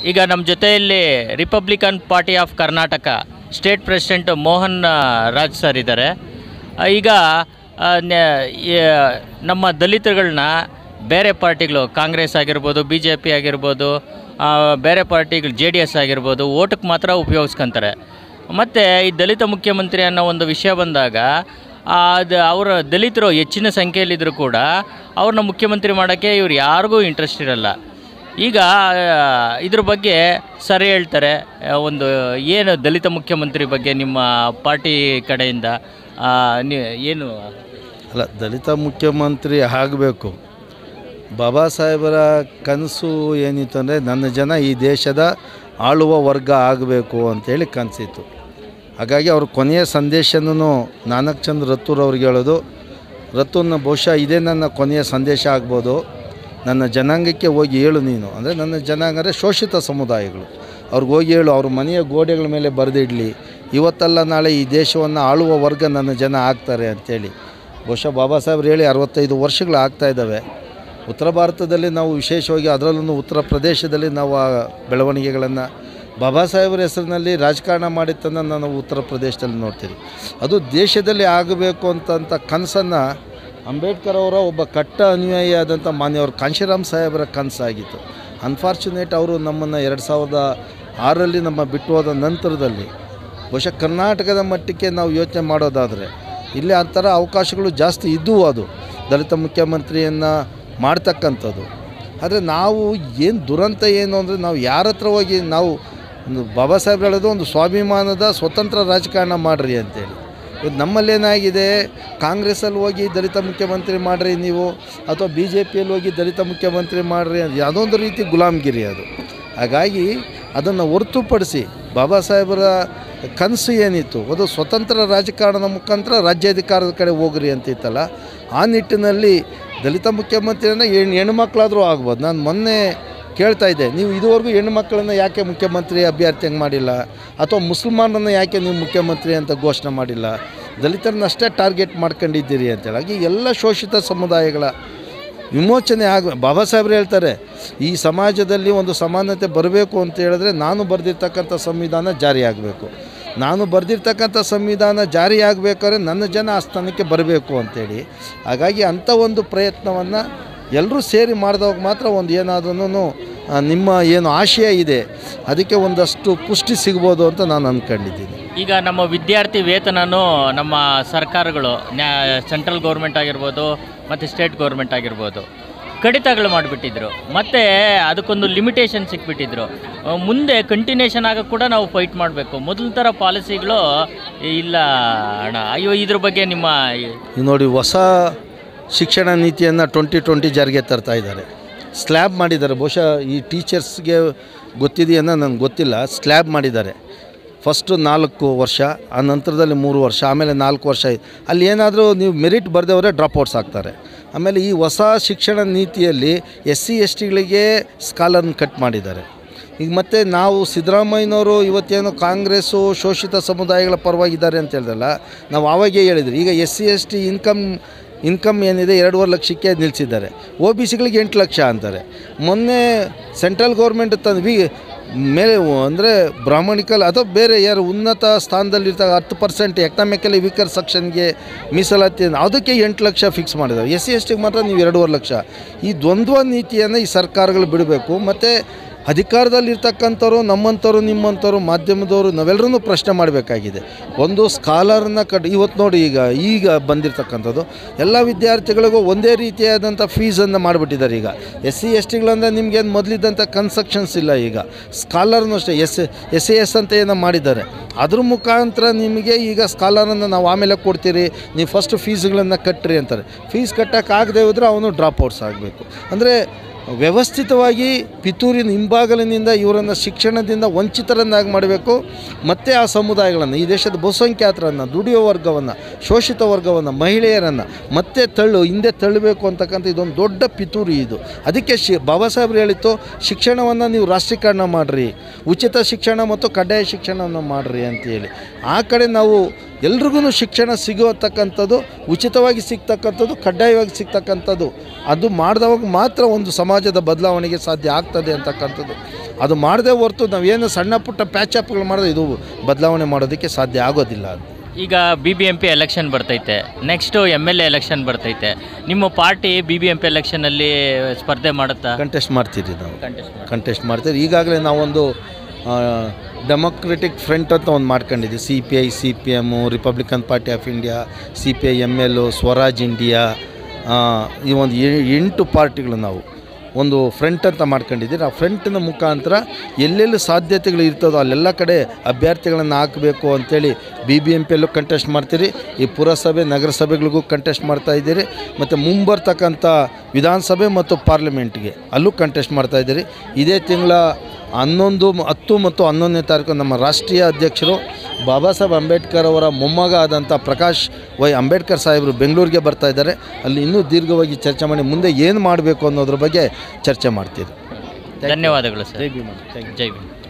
ಈಗ ನಮ್ಮ ಜೊತೆಯಲ್ಲಿ Republican party of Karnataka state president Mohan ಆ, ರಾಜ್ ಸರ್ ಇದ್ದಾರೆ ಆ, ಈಗ ಆ, ನೆ- ಈ- ನಮ್ಮ ದಲಿತಗಳನ್ನ ಬೇರೆ ಪಾರ್ಟಿಗಳು ಕಾಂಗ್ರೆಸ್ ಆಗಿರ್ಬೋದು ಬಿ ಜೆ ಪಿ ಆಗಿರ್ಬೋದು ಆ, ಬೇರೆ ಪಾರ್ಟಿಗಳು ಜೆ ಡಿ ಎಸ್ ಆಗಿರ್ಬೋದು ಓಟಕ್ಕೆ ಮಾತ್ರ ಉಪಯೋಗಿಸ್ಕೊಂತಾರೆ ಮತ್ತು ಈ ದಲಿತ ಮುಖ್ಯಮಂತ್ರಿ ಅನ್ನೋ ಒಂದು ವಿಷಯ ಬಂದಾಗ ಆ, ಅದು ಅವರ ದಲಿತರು ಹೆಚ್ಚಿನ ಸಂಖ್ಯೆಯಲ್ಲಿದ್ದರೂ ಕೂಡ ಅವ್ರನ್ನ ಮುಖ್ಯಮಂತ್ರಿ ಮಾಡೋಕ್ಕೆ ಇವ್ರು ಯಾರಿಗೂ ಇಂಟ್ರೆಸ್ಟ್ ಇರಲ್ಲ ಈಗ ಆ, ಇದ್ರ ಬಗ್ಗೆ ಸರ್ ಹೇಳ್ತಾರೆ ಆ, ಒಂದು ಏನು ದಲಿತ ಮುಖ್ಯಮಂತ್ರಿ ಬಗ್ಗೆ ನಿಮ್ಮ ಪಾರ್ಟಿ ಕಡೆಯಿಂದ ಆ, ನೀ ಏನು ಅಲ್ಲ ದಲಿತ ಮುಖ್ಯಮಂತ್ರಿ ಆಗಬೇಕು ಬಾಬಾ ಸಾಹೇಬರ ಕನಸು ಏನಿತ್ತು ಅಂದರೆ ನನ್ನ ಜನ ಈ ದೇಶದ ಆಳುವ ವರ್ಗ ಆಗಬೇಕು ಅಂತೇಳಿ ಕನಸಿತ್ತು ಹಾಗಾಗಿ ಅವ್ರ ಕೊನೆಯ ಸಂದೇಶನೂ ನಾನಕ್ ಚಂದ್ ರತ್ತೂರ್ ಅವ್ರಿಗೆ ಹೇಳೋದು ರತ್ತೂರ್ನ ಬಹುಶಃ ಇದೇ ನನ್ನ ಕೊನೆಯ ಸಂದೇಶ ಆಗ್ಬೋದು ನನ್ನ ಜನಾಂಗಕ್ಕೆ ಹೋಗಿ ಹೇಳು ನೀನು ಅಂದರೆ ನನ್ನ ಜನಾಂಗ ಅಂದರೆ ಶೋಷಿತ ಸಮುದಾಯಗಳು ಅವ್ರಿಗೆ ಹೋಗಿ ಹೇಳು ಅವ್ರ ಮನೆಯ ಗೋಡೆಗಳ ಮೇಲೆ ಬರೆದಿಡಲಿ ಇವತ್ತಲ್ಲ ನಾಳೆ ಈ ದೇಶವನ್ನು ಆಳುವ ವರ್ಗ ನನ್ನ ಜನ ಆಗ್ತಾರೆ ಅಂತೇಳಿ ಬಹುಶಃ ಬಾಬಾ ಸಾಹೇಬ್ರು ಹೇಳಿ ಅರವತ್ತೈದು ವರ್ಷಗಳು ಆಗ್ತಾ ಇದ್ದಾವೆ ಉತ್ತರ ಭಾರತದಲ್ಲಿ ನಾವು ವಿಶೇಷವಾಗಿ ಅದರಲ್ಲೂ ಉತ್ತರ ಪ್ರದೇಶದಲ್ಲಿ ನಾವು ಆ ಬೆಳವಣಿಗೆಗಳನ್ನು ಬಾಬಾ ಸಾಹೇಬರ ಹೆಸರಿನಲ್ಲಿ ರಾಜಕಾರಣ ಮಾಡಿದ್ದನ್ನು ನಾವು ಉತ್ತರ ಪ್ರದೇಶದಲ್ಲಿ ನೋಡ್ತೀವಿ ಅದು ದೇಶದಲ್ಲಿ ಆಗಬೇಕು ಅಂತಂತ ಕನಸನ್ನು ಅಂಬೇಡ್ಕರ್ ಅವರ ಒಬ್ಬ ಕಟ್ಟ ಅನುಯಾಯಿ ಆದಂಥ ಮಾನ್ಯವರು ಕಾಂಶಿರಾಮ್ ಸಾಹೇಬರ ಕನಸಾಗಿತ್ತು ಅನ್ಫಾರ್ಚುನೇಟ್ ಅವರು ನಮ್ಮನ್ನು ಎರಡು ಸಾವಿರದ ಆರರಲ್ಲಿ ನಮ್ಮ ಬಿಟ್ಟು ಹೋದ ನಂತರದಲ್ಲಿ ಬಹುಶಃ ಕರ್ನಾಟಕದ ಮಟ್ಟಕ್ಕೆ ನಾವು ಯೋಚನೆ ಮಾಡೋದಾದರೆ ಇಲ್ಲಿ ಆ ಥರ ಅವಕಾಶಗಳು ಜಾಸ್ತಿ ಇದ್ದವು ಅದು ದಲಿತ ಮುಖ್ಯಮಂತ್ರಿಯನ್ನು ಮಾಡ್ತಕ್ಕಂಥದ್ದು ಆದರೆ ನಾವು ಏನು ದುರಂತ ಏನು ಅಂದರೆ ನಾವು ಯಾರ ಹತ್ರ ಹೋಗಿ ನಾವು ಒಂದು ಬಾಬಾ ಸಾಹೇಬ್ ಹೇಳೋದು ಒಂದು ಸ್ವಾಭಿಮಾನದ ಸ್ವತಂತ್ರ ರಾಜಕಾರಣ ಮಾಡಿರಿ ಅಂತೇಳಿ ಇವತ್ತು ನಮ್ಮಲ್ಲೇನಾಗಿದೆ ಕಾಂಗ್ರೆಸ್ಸಲ್ಲಿ ಹೋಗಿ ದಲಿತ ಮುಖ್ಯಮಂತ್ರಿ ಮಾಡಿರಿ ನೀವು ಅಥವಾ ಬಿ ಜೆ ಪಿಯಲ್ಲಿ ಹೋಗಿ ದಲಿತ ಮುಖ್ಯಮಂತ್ರಿ ಮಾಡಿರಿ ಅಂತ ಯಾವುದೊಂದು ರೀತಿ ಗುಲಾಮ್ಗಿರಿ ಅದು ಹಾಗಾಗಿ ಅದನ್ನು ಹೊರತುಪಡಿಸಿ ಬಾಬಾ ಸಾಹೇಬರ ಕನಸು ಏನಿತ್ತು ಅದು ಸ್ವತಂತ್ರ ರಾಜಕಾರಣದ ಮುಖಾಂತರ ರಾಜ್ಯಾಧಿಕಾರದ ಕಡೆ ಹೋಗ್ರಿ ಅಂತಿತ್ತಲ್ಲ ಆ ನಿಟ್ಟಿನಲ್ಲಿ ದಲಿತ ಮುಖ್ಯಮಂತ್ರಿನ ಹೆಣ್ಣು ಹೆಣ್ಮಕ್ಳಾದರೂ ಆಗ್ಬೋದು ನಾನು ಮೊನ್ನೆ ಕೇಳ್ತಾ ಇದ್ದೆ ನೀವು ಇದುವರೆಗೂ ಹೆಣ್ಮಕ್ಳನ್ನ ಯಾಕೆ ಮುಖ್ಯಮಂತ್ರಿ ಅಭ್ಯರ್ಥಿಯಂಗೆ ಮಾಡಿಲ್ಲ ಅಥವಾ ಮುಸಲ್ಮಾನರನ್ನ ಯಾಕೆ ನೀವು ಮುಖ್ಯಮಂತ್ರಿ ಅಂತ ಘೋಷಣೆ ಮಾಡಿಲ್ಲ ದಲಿತರನ್ನಷ್ಟೇ ಟಾರ್ಗೆಟ್ ಮಾಡ್ಕೊಂಡಿದ್ದೀರಿ ಅಂತೇಳಿ ಹಾಗೆ ಎಲ್ಲ ಶೋಷಿತ ಸಮುದಾಯಗಳ ವಿಮೋಚನೆ ಆಗ ಬಾಬಾ ಸಾಹೇಬ್ರು ಹೇಳ್ತಾರೆ ಈ ಸಮಾಜದಲ್ಲಿ ಒಂದು ಸಮಾನತೆ ಬರಬೇಕು ಅಂತ ಹೇಳಿದ್ರೆ ನಾನು ಬರೆದಿರ್ತಕ್ಕಂಥ ಸಂವಿಧಾನ ಜಾರಿ ಆಗಬೇಕು ನಾನು ಬರೆದಿರ್ತಕ್ಕಂಥ ಸಂವಿಧಾನ ಜಾರಿ ಆಗಬೇಕಾದ್ರೆ ನನ್ನ ಜನ ಆ ಸ್ಥಾನಕ್ಕೆ ಬರಬೇಕು ಅಂತೇಳಿ ಹಾಗಾಗಿ ಅಂಥ ಒಂದು ಪ್ರಯತ್ನವನ್ನು ಎಲ್ಲರೂ ಸೇರಿ ಮಾಡಿದವಾಗ ಮಾತ್ರ ಒಂದು ಏನಾದ್ರೂ ನಿಮ್ಮ ಏನು ಆಶಯ ಇದೆ ಅದಕ್ಕೆ ಒಂದಷ್ಟು ಪುಷ್ಟಿ ಸಿಗ್ಬೋದು ಅಂತ ನಾನು ಅಂದ್ಕೊಂಡಿದ್ದೀನಿ ಈಗ ನಮ್ಮ ವಿದ್ಯಾರ್ಥಿ ವೇತನನೂ ನಮ್ಮ ಸರ್ಕಾರಗಳು ನ್ಯಾ ಸೆಂಟ್ರಲ್ ಗೌರ್ಮೆಂಟ್ ಆಗಿರ್ಬೋದು ಮತ್ತು ಸ್ಟೇಟ್ ಗೌರ್ಮೆಂಟ್ ಆಗಿರ್ಬೋದು ಕಡಿತಗಳು ಮಾಡಿಬಿಟ್ಟಿದ್ರು ಮತ್ತು ಅದಕ್ಕೊಂದು ಲಿಮಿಟೇಷನ್ ಸಿಕ್ಬಿಟ್ಟಿದ್ರು ಆ, ಮುಂದೆ ಕಂಟಿನ್ಯೂಷನ್ ಆಗ ಕೂಡ ನಾವು ಫೈಟ್ ಮಾಡಬೇಕು ಮೊದಲ ಥರ ಪಾಲಿಸಿಗಳು ಇಲ್ಲ ಅಣ್ಣ ಅಯ್ಯೋ ಇದ್ರ ಬಗ್ಗೆ ನಿಮ್ಮ ಈಗ ನೋಡಿ ಹೊಸ ಶಿಕ್ಷಣ ನೀತಿಯನ್ನು ಟ್ವೆಂಟಿ ಟ್ವೆಂಟಿ ಜಾರಿಗೆ ತರ್ತಾ ಇದ್ದಾರೆ ಸ್ಲ್ಯಾಬ್ ಮಾಡಿದ್ದಾರೆ ಬಹುಶಃ ಈ ಟೀಚರ್ಸ್ಗೆ ಗೊತ್ತಿದೆಯನ್ನ ನನಗೆ ಗೊತ್ತಿಲ್ಲ ಸ್ಲ್ಯಾಬ್ ಮಾಡಿದ್ದಾರೆ ಫಸ್ಟು ನಾಲ್ಕು ವರ್ಷ ಆ ನಂತರದಲ್ಲಿ ಮೂರು ವರ್ಷ ಆಮೇಲೆ ನಾಲ್ಕು ವರ್ಷ ಇದೆ. ಅಲ್ಲಿ ಏನಾದರೂ ನೀವು ಮೆರಿಟ್ ಬರೆದವರೇ ಡ್ರಾಪ್ಔಟ್ಸ್ ಆಗ್ತಾರೆ ಆಮೇಲೆ ಈ ಹೊಸ ಶಿಕ್ಷಣ ನೀತಿಯಲ್ಲಿ ಎಸ್ ಸಿ ಎಸ್ ಟಿಗಳಿಗೆ ಸ್ಕಾಲರ್ನ ಕಟ್ ಮಾಡಿದ್ದಾರೆ ಈಗ ಮತ್ತೆ ನಾವು ಸಿದ್ದರಾಮಯ್ಯನವರು ಇವತ್ತೇನು ಕಾಂಗ್ರೆಸ್ಸು ಶೋಷಿತ ಸಮುದಾಯಗಳ ಪರವಾಗಿದ್ದಾರೆ ಅಂತ ಹೇಳಿದ್ರಲ್ಲ ನಾವು ಆವಾಗೇ ಹೇಳಿದ್ರಿ ಈಗ S C S T income income ಏನಿದೆ ಎರಡೂವರೆ ಲಕ್ಷಕ್ಕೆ ನಿಲ್ಲಿಸಿದ್ದಾರೆ ಒ ಬಿ ಸಿಗಳಿಗೆ ಎಂಟು ಲಕ್ಷ ಅಂತಾರೆ ಮೊನ್ನೆ ಸೆಂಟ್ರಲ್ ಗೌರ್ಮೆಂಟ್ ತಂದ್ವಿ ಮೇಲೆ ಅಂದರೆ ಬ್ರಾಹ್ಮಣಿಕಲ್ ಅಥವಾ ಬೇರೆ ಯಾರು ಉನ್ನತ ಸ್ಥಾನದಲ್ಲಿರ್ತಾರೆ ಹತ್ತು ಪರ್ಸೆಂಟ್ ಎಕನಾಮಿಕಲಿ ವೀಕರ್ ಸೆಕ್ಷನ್ಗೆ ಮೀಸಲಾತಿ ಅದಕ್ಕೆ ಎಂಟು ಲಕ್ಷ ಫಿಕ್ಸ್ ಮಾಡಿದ್ದಾರೆ ಎಸ್ ಸಿ ಎಸ್ ಟಿಗೆ ಮಾತ್ರ ನೀವು ಎರಡೂವರೆ ಲಕ್ಷ ಈ ದ್ವಂದ್ವ ನೀತಿಯನ್ನು ಈ ಸರ್ಕಾರಗಳು ಬಿಡಬೇಕು ಮತ್ತು ಅಧಿಕಾರದಲ್ಲಿರ್ತಕ್ಕಂಥವ್ರು ನಮ್ಮಂಥವ್ರು ನಿಮ್ಮಂಥವ್ರು ಮಾಧ್ಯಮದವರು ನಾವೆಲ್ಲರೂ ಪ್ರಶ್ನೆ ಮಾಡಬೇಕಾಗಿದೆ ಒಂದು ಸ್ಕಾಲರ್ನ ಕಟ್ ಇವತ್ತು ನೋಡಿ ಈಗ ಈಗ ಬಂದಿರತಕ್ಕಂಥದ್ದು ಎಲ್ಲ ವಿದ್ಯಾರ್ಥಿಗಳಿಗೂ ಒಂದೇ ರೀತಿಯಾದಂಥ ಫೀಸನ್ನು ಮಾಡಿಬಿಟ್ಟಿದ್ದಾರೆ ಈಗ ಎಸ್ ಸಿ ಎಸ್ ಟಿಗಳಂದರೆ ನಿಮ್ಗೇನು ಮೊದಲಿದ್ದಂಥ ಕನ್ಸೆಕ್ಷನ್ಸ್ ಇಲ್ಲ ಈಗ ಸ್ಕಾಲರ್ನು ಅಷ್ಟೇ ಎಸ್ ಎಸ್ ಎ ಎಸ್ ಅಂತ ಏನೋ ಮಾಡಿದ್ದಾರೆ ಅದ್ರ ಮುಖಾಂತರ ನಿಮಗೆ ಈಗ ಸ್ಕಾಲರನ್ನು ನಾವು ಆಮೇಲೆ ಕೊಡ್ತೀರಿ ನೀವು ಫಸ್ಟ್ ಫೀಸ್ಗಳನ್ನು ಕಟ್ಟಿರಿ ಅಂತಾರೆ ಫೀಸ್ ಕಟ್ಟೋಕ್ಕಾಗದೇ ಹೋದರೆ ಅವನು ಡ್ರಾಪ್ ಔಟ್ಸ್ ಆಗಬೇಕು ಅಂದರೆ ವ್ಯವಸ್ಥಿತವಾಗಿ ಪಿತೂರಿನ ಹಿಂಬಾಗಲಿನಿಂದ ಇವರನ್ನು ಶಿಕ್ಷಣದಿಂದ ವಂಚಿತರನ್ನಾಗಿ ಮಾಡಬೇಕು ಮತ್ತು ಆ ಸಮುದಾಯಗಳನ್ನು ಈ ದೇಶದ ಬಹುಸಂಖ್ಯಾತರನ್ನು ದುಡಿಯೋ ವರ್ಗವನ್ನು ಶೋಷಿತ ವರ್ಗವನ್ನು ಮಹಿಳೆಯರನ್ನು ಮತ್ತೆ ತಳ್ಳು ಹಿಂದೆ ತಳ್ಳಬೇಕು ಅಂತಕ್ಕಂಥ ಇದೊಂದು ದೊಡ್ಡ ಪಿತೂರಿ ಇದು ಅದಕ್ಕೆ ಶಿ ಬಾಬಾ ಸಾಹೇಬ್ರು ಹೇಳಿತ್ತು ಶಿಕ್ಷಣವನ್ನು ನೀವು ರಾಷ್ಟ್ರೀಕರಣ ಮಾಡಿರಿ ಉಚಿತ ಶಿಕ್ಷಣ ಮತ್ತು ಕಡ್ಡಾಯ ಶಿಕ್ಷಣವನ್ನು ಮಾಡಿರಿ ಅಂತೇಳಿ ಆ ಕಡೆ ನಾವು ಎಲ್ರಿಗೂ ಶಿಕ್ಷಣ ಸಿಗುವತಕ್ಕಂಥದ್ದು ಉಚಿತವಾಗಿ ಸಿಗ್ತಕ್ಕಂಥದ್ದು ಕಡ್ಡಾಯವಾಗಿ ಸಿಗ್ತಕ್ಕಂಥದ್ದು ಅದು ಮಾಡಿದವಾಗ ಮಾತ್ರ ಒಂದು ಸಮಾಜದ ಬದಲಾವಣೆಗೆ ಸಾಧ್ಯ ಆಗ್ತದೆ ಅಂತಕ್ಕಂಥದ್ದು ಅದು ಮಾಡದೆ ಹೊರತು ನಾವೇನು ಸಣ್ಣ ಪುಟ್ಟ ಪ್ಯಾಚಪ್ಗಳು ಮಾಡಿದ್ರೆ ಇದು ಬದಲಾವಣೆ ಮಾಡೋದಕ್ಕೆ ಸಾಧ್ಯ ಆಗೋದಿಲ್ಲ ಅಂತ ಈಗ B B M P election ಬರ್ತೈತೆ next M L A election ಬರ್ತೈತೆ ನಿಮ್ಮ party B B M P ಎಲೆಕ್ಷನಲ್ಲಿ ಸ್ಪರ್ಧೆ ಮಾಡುತ್ತಾ ಕಂಟೆಸ್ಟ್ ಮಾಡ್ತೀರಿ ನಾವು ಕಂಟೆಸ್ಟ್ ಕಂಟೆಸ್ಟ್ ಮಾಡ್ತೀರಿ ಈಗಾಗಲೇ ನಾವೊಂದು ಡೆಮೊಕ್ರೆಟಿಕ್ ಫ್ರಂಟ್ ಅಂತ ಒಂದು ಮಾಡ್ಕೊಂಡಿದ್ದೀವಿ C P I C P M Republican party of India C P I M L Swaraj India ಆ, ಈ ಒಂದು ಎ- ಎಂಟು ಪಾರ್ಟಿಗಳು ನಾವು ಒಂದು ಫ್ರಂಟ್ ಅಂತ ಮಾಡ್ಕೊಂಡಿದ್ದೀರಿ ಆ ಫ್ರಂಟಿನ ಮುಖಾಂತರ ಎಲ್ಲೆಲ್ಲಿ ಸಾಧ್ಯತೆಗಳು ಇರ್ತದೋ ಅಲ್ಲೆಲ್ಲ ಕಡೆ ಅಭ್ಯರ್ಥಿಗಳನ್ನು ಹಾಕಬೇಕು ಅಂತೇಳಿ ಬಿ ಬಿ ಎಂ ಪಿಯಲ್ಲೂ ಕಂಟೆಸ್ಟ್ ಮಾಡ್ತೀರಿ ಈ ಪುರಸಭೆ ನಗರಸಭೆಗಳಿಗೂ ಕಂಟೆಸ್ಟ್ ಮಾಡ್ತಾ ಇದ್ದೀರಿ ಮತ್ತು ಮುಂಬರ್ತಕ್ಕಂಥ ವಿಧಾನಸಭೆ ಮತ್ತು ಪಾರ್ಲಿಮೆಂಟ್ಗೆ ಅಲ್ಲೂ ಕಂಟೆಸ್ಟ್ ಮಾಡ್ತಾ ಇದ್ದೀರಿ ಇದೇ ತಿಂಗಳ ಹನ್ನೊಂದು ಮ- ಹತ್ತು ಮತ್ತು ಹನ್ನೊಂದನೇ ತಾರೀಕು ನಮ್ಮ ರಾಷ್ಟ್ರೀಯ ಅಧ್ಯಕ್ಷರು ಬಾಬಾ ಸಾಹೇಬ್ ಅಂಬೇಡ್ಕರ್ ಅವರ ಮೊಮ್ಮಗ ಆದಂಥ ಪ್ರಕಾಶ್ ವೈ ಅಂಬೇಡ್ಕರ್ ಸಾಹೇಬರು ಬೆಂಗಳೂರಿಗೆ ಬರ್ತಾ ಇದ್ದಾರೆ ಅಲ್ಲಿ ಇನ್ನೂ ದೀರ್ಘವಾಗಿ ಚರ್ಚೆ ಮಾಡಿ ಮುಂದೆ ಏನು ಮಾಡಬೇಕು ಅನ್ನೋದ್ರ ಬಗ್ಗೆ ಚರ್ಚೆ ಮಾಡ್ತೀರಿ ಧನ್ಯವಾದಗಳು ಸರ್ ಜೈ ಭೀಮ್ ಥ್ಯಾಂಕ್ ಯು ಜೈ ಭೀಮ್